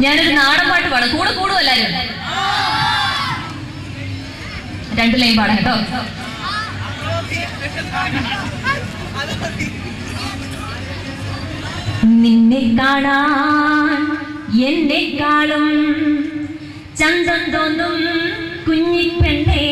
ഞാനൊരു നാടൻ പാട്ട് പാടാം കൂടെ കൂടും എല്ലാരും രണ്ട് ലൈൻ പാടാം കേട്ടോ നിന്നെ കാണാൻ എന്നെക്കാളും ചന്തം തോന്നും കുഞ്ഞിപ്പെണ്ണേ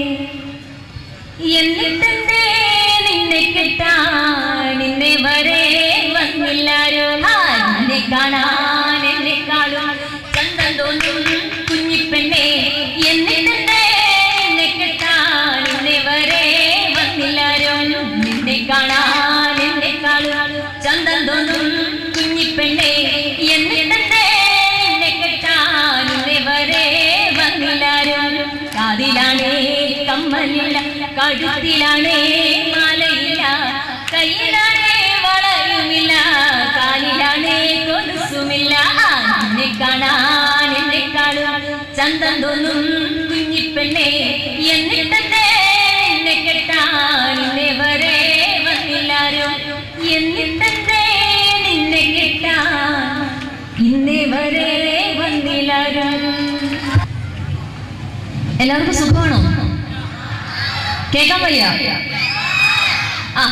എന്നിട്ടെന്തേ നിന്നെ കിട്ടാൻ നിന്നെ വരെ വന്നില്ലാരോ ആ, നിന്നെ കാണാൻ എന്നെക്കാളും ചന്തം തോന്നും കുഞ്ഞിപ്പെണ്ണേ എന്നിട്ടെന്തേ നിന്നെ കിട്ടാൻ നിന്നെ വരെ വന്നില്ലാരോ നിന്നെ കാണാൻ എന്നെക്കാളും ചന്തം തോന്നും കുഞ്ഞിപ്പെണ്ണേ എന്നിട്ടെന്തേ നിന്നെ കിട്ടാൻ നിന്നെ വരെ വന്നില്ലാരോ കാതിലാണേ കമ്മലില്ല കഴുത്തിലാണേ മാലയില്ല കയ്യിലാണേ വളയുമില്ല കാലിലാണേ കൊലുസുമില്ല ആ, നിന്നെ കാണാൻ എന്നെ കാണും ചന്തം തോന്നും കുഞ്ഞിപ്പെണ്ണേ എന്നിട്ടെന്തേ എന്നെ കെട്ടാൻ നിന്നെ വരെ വന്നില്ലാരോ എന്നിട്ടെന്തേ നിന്നെ കെട്ടാൻ ഇന്നേ വരെ വന്നില്ലാരോ എല്ലാവർക്കും സുഖമാണോ കേൾക്കാൻ വയ്യ ആ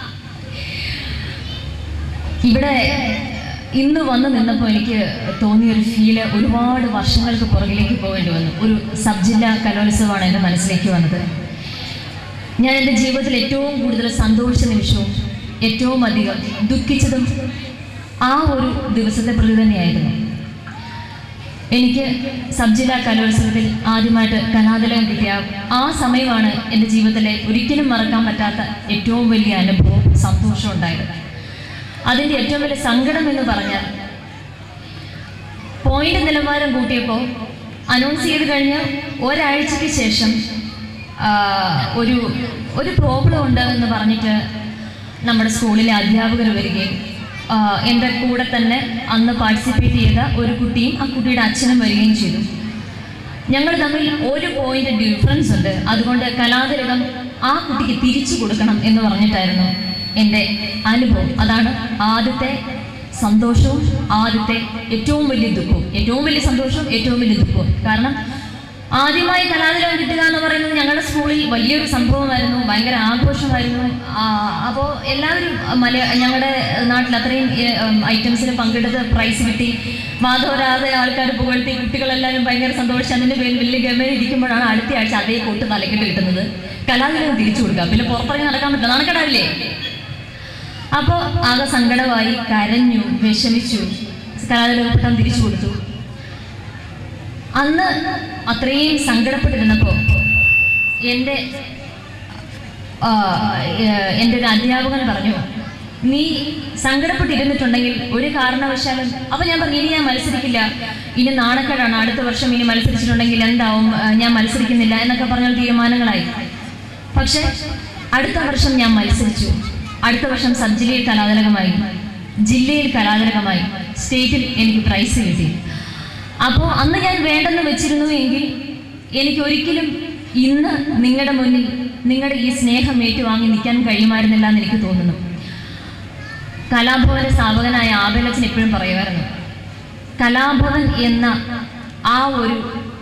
ഇവിടെ ഇന്ന് വന്ന് നിന്നപ്പോൾ എനിക്ക് തോന്നിയ ഒരു ഫീല് ഒരുപാട് വർഷങ്ങൾക്ക് പുറകിലേക്ക് പോകേണ്ടി വന്നു ഒരു സബ് ജില്ലാ കലോത്സവമാണ് എൻ്റെ മനസ്സിലേക്ക് വന്നത് ഞാൻ എൻ്റെ ജീവിതത്തിൽ ഏറ്റവും കൂടുതൽ സന്തോഷിച്ച നിമിഷവും ഏറ്റവും അധികം ദുഃഖിച്ചതും ആ ഒരു ദിവസത്തെ പ്രതി തന്നെയായിരുന്നു എനിക്ക് സബ് ജില്ലാ കലോത്സവത്തിൽ ആദ്യമായിട്ട് കലാതിലകം കിട്ടിയ ആ സമയമാണ് എൻ്റെ ജീവിതത്തിലെ ഒരിക്കലും മറക്കാൻ പറ്റാത്ത ഏറ്റവും വലിയ അനുഭവം സന്തോഷം ഉണ്ടായത് അതിൻ്റെ ഏറ്റവും വലിയ സങ്കടം എന്ന് പറഞ്ഞാൽ പോയിന്റ് നിലവാരം കൂട്ടിയപ്പോൾ അനൗൺസ് ചെയ്ത് കഴിഞ്ഞ് ഒരാഴ്ചയ്ക്ക് ശേഷം ആ, ഒരു ഒരു പ്രോബ്ലം ഉണ്ട് എന്ന് പറഞ്ഞിട്ട് നമ്മുടെ സ്കൂളിലെ അധ്യാപകർ വരികയും ആ, എൻ്റെ കൂടെ തന്നെ അന്ന് പാർട്ടിസിപ്പേറ്റ് ചെയ്ത ഒരു കുട്ടിയും ആ കുട്ടിയുടെ അച്ഛനും വരികയും ചെയ്തു ഞങ്ങൾ തമ്മിൽ ഒരു പോയിന്റ് ഡിഫറൻസ് ഉണ്ട് അതുകൊണ്ട് കലാതിലകം ആ കുട്ടിക്ക് തിരിച്ചു കൊടുക്കണം എന്ന് പറഞ്ഞിട്ടായിരുന്നു എൻ്റെ അനുഭവം അതാണ് ആദ്യത്തെ സന്തോഷവും ആദ്യത്തെ ഏറ്റവും വലിയ ദുഃഖവും ഏറ്റവും വലിയ സന്തോഷവും ഏറ്റവും വലിയ ദുഃഖവും കാരണം ആദ്യമായി കലാതിലകം കിട്ടുക എന്ന് പറയുന്നത് ഞങ്ങളുടെ സ്കൂളിൽ വലിയൊരു സംഭവമായിരുന്നു ഭയങ്കര ആഘോഷമായിരുന്നു അപ്പോൾ എല്ലാവരും മല ഞങ്ങളുടെ നാട്ടിൽ അത്രയും ഐറ്റംസിൽ പങ്കെടുത്ത് പ്രൈസ് കിട്ടി മാധവരാതെ ആൾക്കാർ പുകഴ്ത്തി കുട്ടികളെല്ലാവരും ഭയങ്കര സന്തോഷിച്ച് അതിൻ്റെ പേരിൽ വലിയ ഗമയിൽ ഇരിക്കുമ്പോഴാണ് അടുത്ത ആഴ്ച അതേ കൂട്ട് തലക്കെട്ട് കിട്ടുന്നത് കലാതിലകം തിരിച്ചു കൊടുക്കുക പിന്നെ പുറത്തിറങ്ങി നടക്കാൻ പറ്റില്ല നടക്കടാവില്ലേ അപ്പോൾ ആകെ സങ്കടമായി കരഞ്ഞു വിഷമിച്ചു കലാതിലകം തിരിച്ചു കൊടുത്തു അന്ന് അത്രയും സങ്കടപ്പെട്ടിരുന്നപ്പോൾ എൻ്റെ ആ, ഏഹ്, എൻ്റെ ഒരു അധ്യാപകൻ പറഞ്ഞു നീ സങ്കടപ്പെട്ടിരുന്നിട്ടുണ്ടെങ്കിൽ ഒരു കാരണവശാലും അപ്പൊ ഞാൻ പറഞ്ഞു ഇനി ഞാൻ മത്സരിക്കില്ല ഇനി നാണക്കേടാണ് അടുത്ത വർഷം ഇനി മത്സരിച്ചിട്ടുണ്ടെങ്കിൽ എന്താവും ആ, ഞാൻ മത്സരിക്കുന്നില്ല എന്നൊക്കെ പറഞ്ഞ തീരുമാനങ്ങളായി പക്ഷെ അടുത്ത വർഷം ഞാൻ മത്സരിച്ചു അടുത്ത വർഷം സബ് ജില്ലയിൽ കലാതിലകമായി ജില്ലയിൽ കലാതിലകമായി സ്റ്റേറ്റിൽ എനിക്ക് പ്രൈസ് കിട്ടി അപ്പോൾ അന്ന് ഞാൻ വേണ്ടെന്ന് വെച്ചിരുന്നു എങ്കിൽ എനിക്ക് ഒരിക്കലും ഇന്ന് നിങ്ങളുടെ മുന്നിൽ നിങ്ങളുടെ ഈ സ്നേഹം ഏറ്റുവാങ്ങി നിൽക്കാൻ കഴിയുമായിരുന്നില്ല എന്ന് എനിക്ക് തോന്നുന്നു കലാഭവന്റെ സ്ഥാപകനായ ആബേലച്ചൻ എപ്പോഴും പറയുമായിരുന്നു കലാഭവൻ എന്ന ആ ഒരു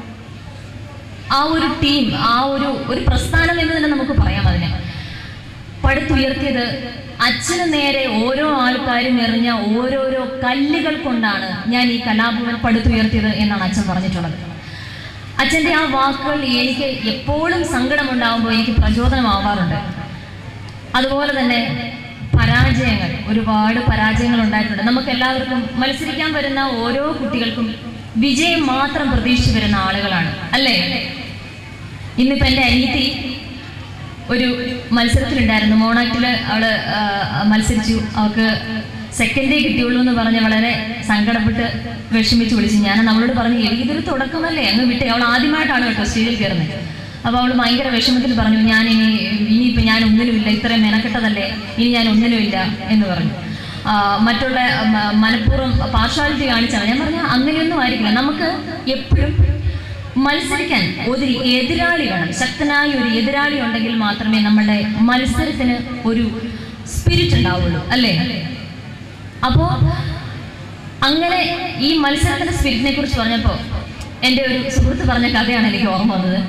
ആ ഒരു ടീം ആ ഒരു ഒരു പ്രസ്ഥാനം എന്ന് തന്നെ നമുക്ക് പറയാം അതിനെ പടുത്തുയർത്തിയത് അച്ഛന് നേരെ ഓരോ ആൾക്കാരും എറിഞ്ഞ ഓരോരോ കല്ലുകൾ കൊണ്ടാണ് ഞാൻ ഈ കലാഭവൻ പടുത്തുയർത്തിയത് എന്നാണ് അച്ഛൻ പറഞ്ഞിട്ടുള്ളത് അച്ഛൻ്റെ ആ വാക്കുകൾ എനിക്ക് എപ്പോഴും സങ്കടമുണ്ടാകുമ്പോൾ എനിക്ക് പ്രചോദനമാവാറുണ്ട് അതുപോലെ തന്നെ പരാജയങ്ങൾ ഒരുപാട് പരാജയങ്ങൾ ഉണ്ടായിട്ടുണ്ട് നമുക്ക് എല്ലാവർക്കും മത്സരിക്കാൻ വരുന്ന ഓരോ കുട്ടികൾക്കും വിജയം മാത്രം പ്രതീക്ഷിച്ച് വരുന്ന ആളുകളാണ് അല്ലേ ഇന്നിപ്പോ എൻ്റെ അനിയത്തി ഒരു മത്സരത്തിലുണ്ടായിരുന്നു മോണാക്റ്റില് അവള് ആ, മത്സരിച്ചു അവൾക്ക് സെക്കൻഡേ കിട്ടിയുള്ളൂ എന്ന് പറഞ്ഞ് വളരെ സങ്കടപ്പെട്ട് വിഷമിച്ച് വിളിച്ചു ഞാൻ അവളോട് പറഞ്ഞു "എടി, ഇതൊരു തുടക്കമല്ലേ അങ്ങ് വിട്ടേ അവൾ ആദ്യമായിട്ടാണ് കേട്ടോ സ്റ്റേജിൽ കയറുന്നത് അപ്പോൾ അവൾ ഭയങ്കര വിഷമത്തിൽ പറഞ്ഞു ഞാൻ ഇനി ഇനിയിപ്പോൾ ഞാൻ ഒന്നിനുമില്ല ഇത്രയും മെനക്കെട്ടതല്ലേ ഇനി ഞാൻ ഒന്നിനുമില്ല എന്ന് പറഞ്ഞു ആ, മറ്റുള്ള മ- മനഃപൂർവ്വം പാർഷ്വാലിറ്റി കാണിച്ചാണ് ഞാൻ പറഞ്ഞ അങ്ങനെയൊന്നും ആയിരിക്കില്ല നമുക്ക് എപ്പോഴും മത്സരിക്കാൻ ഒരു എതിരാളി വേണം ശക്തനായ ഒരു എതിരാളി ഉണ്ടെങ്കിൽ മാത്രമേ നമ്മുടെ മത്സരത്തിന് ഒരു സ്പിരിറ്റ് ഉണ്ടാവുള്ളൂ അല്ലേ അപ്പോ അങ്ങനെ ഈ മത്സരത്തിന്റെ സ്പിരിറ്റിനെ കുറിച്ച് പറഞ്ഞപ്പോൾ എൻ്റെ ഒരു സുഹൃത്ത് പറഞ്ഞ കഥയാണ് എനിക്ക് ഓർമ്മ വന്നത്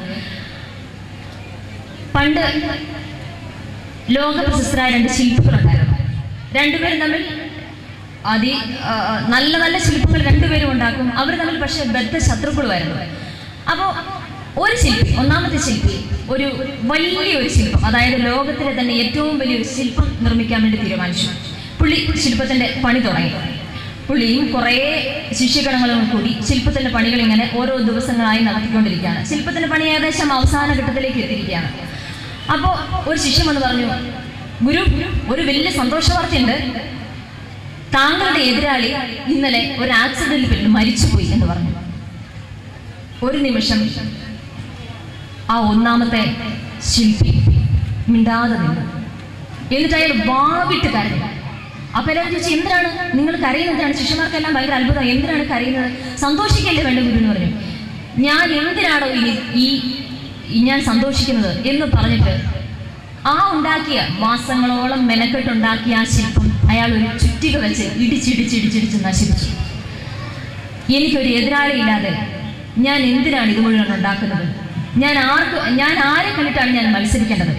പണ്ട് ലോക പ്രശസ്തരായ രണ്ട് ശില്പികളുണ്ടായിരുന്നു രണ്ടുപേരും തമ്മിൽ അതി ആ, നല്ല നല്ല ശില്പങ്ങൾ രണ്ടുപേരും ഉണ്ടാക്കും അവർ തമ്മിൽ പക്ഷേ ബദ്ധ ശത്രുക്കളുമായിരുന്നു അപ്പോൾ ഒരു ശില്പി ഒന്നാമത്തെ ശില്പി ഒരു വലിയ ഒരു ശില്പം അതായത് ലോകത്തിലെ തന്നെ ഏറ്റവും വലിയൊരു ശില്പം നിർമ്മിക്കാൻ വേണ്ടി തീരുമാനിച്ചു പുള്ളി ശില്പത്തിന്റെ പണി തുടങ്ങി പുള്ളിയും കുറേ ശിഷ്യഗണങ്ങളും കൂടി ശില്പത്തിന്റെ പണികൾ ഇങ്ങനെ ഓരോ ദിവസങ്ങളായി നടത്തിക്കൊണ്ടിരിക്കുകയാണ് ശില്പത്തിന്റെ പണി ഏകദേശം അവസാന ഘട്ടത്തിലേക്ക് എത്തിയിരിക്കുകയാണ് അപ്പോൾ ഒരു ശിഷ്യൻ വന്ന് പറഞ്ഞു ഗുരു ഒരു വലിയ സന്തോഷ വാർത്തയുണ്ട് താങ്കളുടെ എതിരാളി ഇന്നലെ ഒരു ആക്സിഡന്റിൽ പെട്ട് മരിച്ചുപോയി എന്ന് പറഞ്ഞു ഒരു നിമിഷം ആ ഒന്നാമത്തെ ശില്പി മിണ്ടാതെ നിന്നു എന്നിട്ട് അയാൾ വാവിട്ട് കരഞ്ഞു അപ്പൊ എല്ലാവരും ചോദിച്ചു എന്തിനാണ് നിങ്ങൾ കരയുന്നതാണ് ശിഷ്യന്മാർക്കെല്ലാം ഭയങ്കര അത്ഭുതം എന്തിനാണ് കരയുന്നത് സന്തോഷിക്കല്ലേ വേണ്ട ഗുരു എന്ന് പറഞ്ഞു ഞാൻ എന്തിനാണോ ഇനി ഈ ഈ ഞാൻ സന്തോഷിക്കുന്നത് എന്ന് പറഞ്ഞിട്ട് ആ ഉണ്ടാക്കിയ മാസങ്ങളോളം മെനക്കെട്ടുണ്ടാക്കിയ ആ ശില്പം അയാൾ ഒരു ചുറ്റിക വെച്ച് ഇടിച്ചിടിച്ചിടിച്ചിടിച്ച് നശിപ്പിച്ചു എനിക്കൊരു എതിരാളി ഇല്ലാതെ ഞാൻ എന്തിനാണ് ഇത് മുഴുവൻ ഉണ്ടാക്കുന്നത് ഞാൻ ആർക്ക് ഞാൻ ആരെ കണ്ടിട്ടാണ് ഞാൻ മത്സരിക്കേണ്ടത്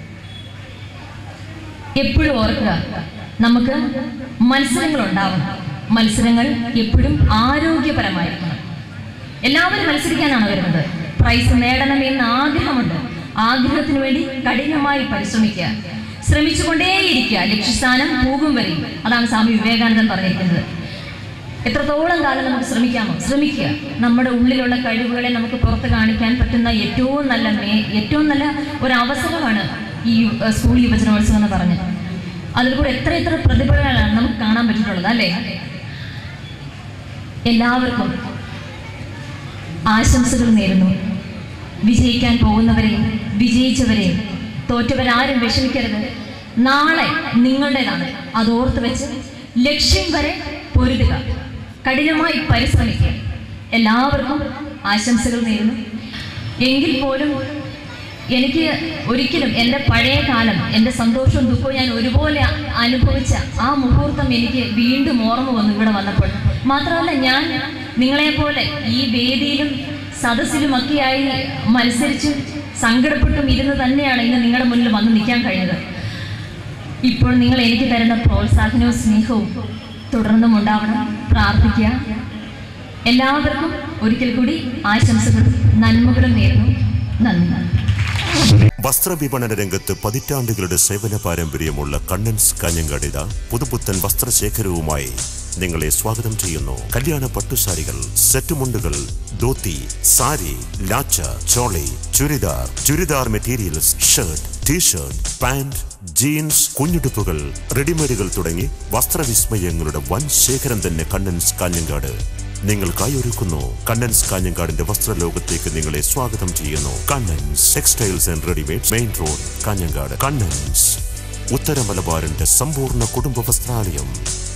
എപ്പോഴും ഓർക്കുക നമുക്ക് മത്സരങ്ങൾ ഉണ്ടാവണം മത്സരങ്ങൾ എപ്പോഴും ആരോഗ്യപരമായിരിക്കണം എല്ലാവരും മത്സരിക്കാനാണ് വരുന്നത് പ്രൈസ് നേടണം എന്ന് ആഗ്രഹമുണ്ട് ആഗ്രഹത്തിന് വേണ്ടി കഠിനമായി പരിശ്രമിക്കുക ശ്രമിച്ചുകൊണ്ടേയിരിക്കുക ലക്ഷ്യസ്ഥാനം പോകും വരെയും അതാണ് സ്വാമി വിവേകാനന്ദൻ പറഞ്ഞിരിക്കുന്നത് എത്രത്തോളം കാലം നമുക്ക് ശ്രമിക്കാമോ ശ്രമിക്കുക നമ്മുടെ ഉള്ളിലുള്ള കഴിവുകളെ നമുക്ക് പുറത്ത് കാണിക്കാൻ പറ്റുന്ന ഏറ്റവും നല്ല മേ ഏറ്റവും നല്ല ഒരു അവസരമാണ് ഈ യു- ഏഹ് സ്കൂൾ യുവജനോത്സവം എന്ന് പറഞ്ഞത് അതിൽ കൂടെ എത്ര എത്ര പ്രതിഭകളാണ് നമുക്ക് കാണാൻ പറ്റിയിട്ടുള്ളത് അല്ലേ എല്ലാവർക്കും ആശംസകൾ നേരുന്നു വിജയിക്കാൻ പോകുന്നവരെയും വിജയിച്ചവരെയും തോറ്റവരാരും വിഷമിക്കരുത് നാളെ നിങ്ങളുടേതാണ് അത് ഓർത്ത് വെച്ച് ലക്ഷ്യം വരെ പൊരുതുക കഠിനമായി പരിശ്രമിക്കുക എല്ലാവർക്കും ആശംസകൾ നേരുന്നു എങ്കിൽ പോലും എനിക്ക് ഒരിക്കലും എൻ്റെ പഴയ കാലം എൻ്റെ സന്തോഷവും ദുഃഖവും ഞാൻ ഒരുപോലെ അ- അനുഭവിച്ച ആ മുഹൂർത്തം എനിക്ക് വീണ്ടും ഓർമ്മ വന്നു ഇവിടെ വന്നപ്പോൾ മാത്രമല്ല ഞാൻ നിങ്ങളെപ്പോലെ ഈ വേദിയിലും സദസ്സിലുമൊക്കെയായി മത്സരിച്ചും സങ്കടപ്പെട്ടും ഇരുന്ന് തന്നെയാണ് ഇന്ന് നിങ്ങളുടെ മുന്നിൽ വന്ന് നിൽക്കാൻ കഴിഞ്ഞത് ഇപ്പോൾ നിങ്ങൾ എനിക്ക് തരുന്ന പ്രോത്സാഹനവും സ്നേഹവും തുടർന്നും ഉണ്ടാവണം പ്രാർത്ഥിക്കുക എല്ലാവർക്കും ഒരിക്കൽ കൂടി ആശംസകളും നന്മകളും നേരുന്നു നന്ദി വസ്ത്രവിപണന രംഗത്ത് പതിറ്റാണ്ടുകളുടെ സേവന പാരമ്പര്യമുള്ള കണ്ണൻസ് കാഞ്ഞങ്ങാടിത പുതുപുത്തൻ വസ്ത്രശേഖരവുമായി നിങ്ങളെ സ്വാഗതം ചെയ്യുന്നു കല്യാണ പട്ടുസാരികൾ സെറ്റുമുണ്ടുകൾ dhoti sari lacha choli churidar churidar materials shirt T-shirt pant jeans കുഞ്ഞുടുപ്പുകൾ റെഡിമെയ്ഡുകൾ തുടങ്ങി വസ്ത്രവിസ്മയങ്ങളുടെ വൻ ശേഖരം തന്നെ കണ്ണൻസ് കാഞ്ഞങ്ങാട് നിങ്ങൾക്കായി ഒരുക്കുന്നു കണ്ണൻസ് കാഞ്ഞങ്കാടിന്റെ വസ്ത്രലോകത്തേക്ക് നിങ്ങളെ സ്വാഗതം ചെയ്യുന്നു Kannan's textiles and readymade main road Kanhangad Kannan's ഉത്തര മലബാറിന്റെ സമ്പൂർണ്ണ കുടുംബ വസ്ത്രാലയം